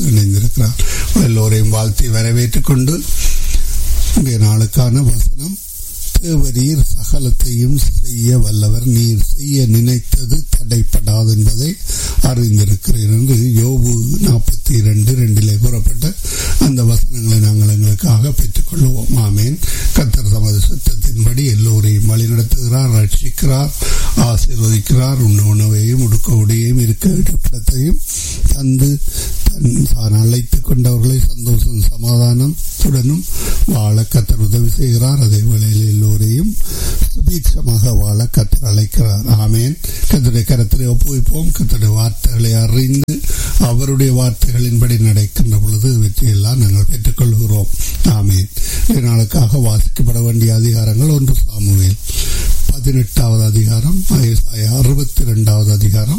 இணைந்திருக்கிறார் எல்லோரையும் வாழ்த்தி வரவேற்றுக் கொண்டு இன்றைய நாளுக்கான வசனம் தேவரீர் சகலத்தையும் செய்ய வல்லவர் நீர் செய்ய நினைத்தது தடைப்படாது என்பதை அறிந்திருக்கிறேன் என்று யோபு நாற்பத்தி இரண்டு ரெண்டிலே கூறப்பட்ட அந்த வசனங்களை நாங்கள் எங்களுக்காக பெற்றுக்கொள்வோம் ஆமேன் கத்தர் தமது சுத்தத்தின்படி எல்லோரையும் வழிநடத்துகிறார் ரட்சிக்கிறார் ஆசீர்வதிக்கிறார் உண்ண உணவையும் உடுக்க உடையையும் இருக்க இடத்தையும் தந்து தன் தான் அழைத்துக் கொண்டவர்களை சந்தோஷம் சமாதானத்துடனும் வாழ கத்தர் உதவி செய்கிறார் அதே வேளையில் எல்லோரையும் சுபீட்சமாக வாழ கத்தர் அழைக்கிறார் ஆமேன் கத்தருடைய கரத்திலே ஒப்புவிப்போம் கத்தருடைய வார்த்தைகளை அறிந்து அவருடைய வார்த்தைகளின்படி நடக்கின்ற பொழுது வெற்றியெல்லாம் நாங்கள் பெற்றுக்கொள்கிறோம் ஆமேன் நாளுக்காக வாசிக்கப்பட வேண்டிய அதிகாரங்கள் ஒன்று சாமுவேல் பதினெட்டாவது அதிகாரம் அறுபத்தி இரண்டாவது அதிகாரம்